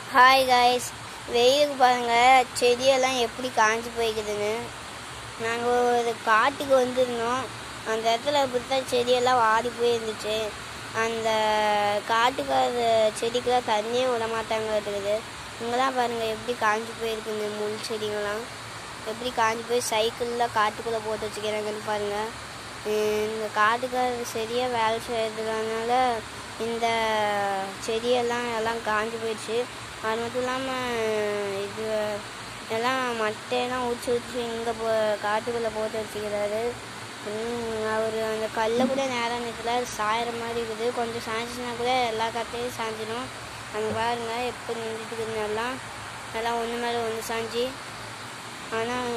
hi guys வெயிலுக்கு பாருங்கள் செடியெல்லாம் எப்படி காஞ்சி போய்க்குதுன்னு நாங்கள் ஒரு காட்டுக்கு வந்திருந்தோம் அந்த இடத்துல இப்படித்தான் செடியெல்லாம் வாடி போயிருந்துச்சு அந்த காட்டுக்கார செடிக்கெல்லாம் தண்ணியே விட மாட்டாங்க இருக்குது இங்கெல்லாம் பாருங்கள் எப்படி காஞ்சி போயிருக்கு இந்த முள் செடிங்கெல்லாம் எப்படி காஞ்சி போய் சைக்கிளில் காட்டுக்குள்ளே போட்டு வச்சுக்கிறாங்கன்னு பாருங்கள் இந்த காட்டுக்கார செடியாக வேலை செய்யறதுனால இந்த செடியெல்லாம் எல்லாம் காஞ்சி போயிடுச்சு அது மட்டும் இல்லாமல் இது எல்லாம் மட்டையெல்லாம் உரிச்சு உரிச்சு இங்கே போ காட்டுக்குள்ளே போட்டு வச்சுக்கிறாரு அவர் அந்த கல்லை கூட நேரம் நிற்கல சாயிற மாதிரி இருக்குது கொஞ்சம் சாய்ச்சினா கூட எல்லா கட்டையும் சாஞ்சிடும் அங்கே பாருங்க எப்போ நின்றுட்டு இருக்குதுன்னு எல்லாம் எல்லாம் ஒன்று மேலே ஒன்று சாஞ்சி ஆனால்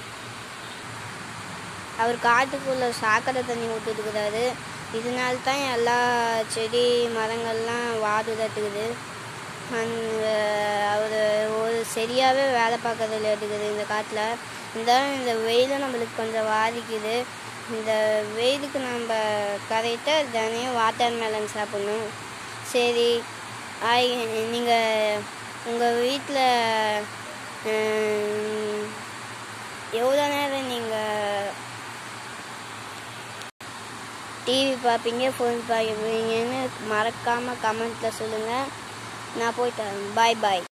அவர் காட்டுக்குள்ளே சாக்கடை தண்ணி விட்டுட்டு இருக்கிறாரு இதனால தான் எல்லா செடி மரங்கள்லாம் வாடு தட்டுக்குது அந்த அவர் ஒரு சரியாகவே வேலை பார்க்கறதில்ல இருக்குது இந்த காட்டில் இந்த இந்த வெயிலும் நம்மளுக்கு கொஞ்சம் பாதிக்குது இந்த வெயிலுக்கு நம்ம கரெக்டாக தினையும் வாட்டர் மேலன் சாப்பிட்ணும் சரி ஆய் நீங்கள் உங்கள் வீட்டில் எவ்வளோ நேரம் நீங்கள் டிவி பார்ப்பீங்க ஃபோன் பார்ப்பீங்கன்னு மறக்காமல் கமெண்ட்டில் சொல்லுங்கள் நான் போயிட்டேன் பாய் பாய்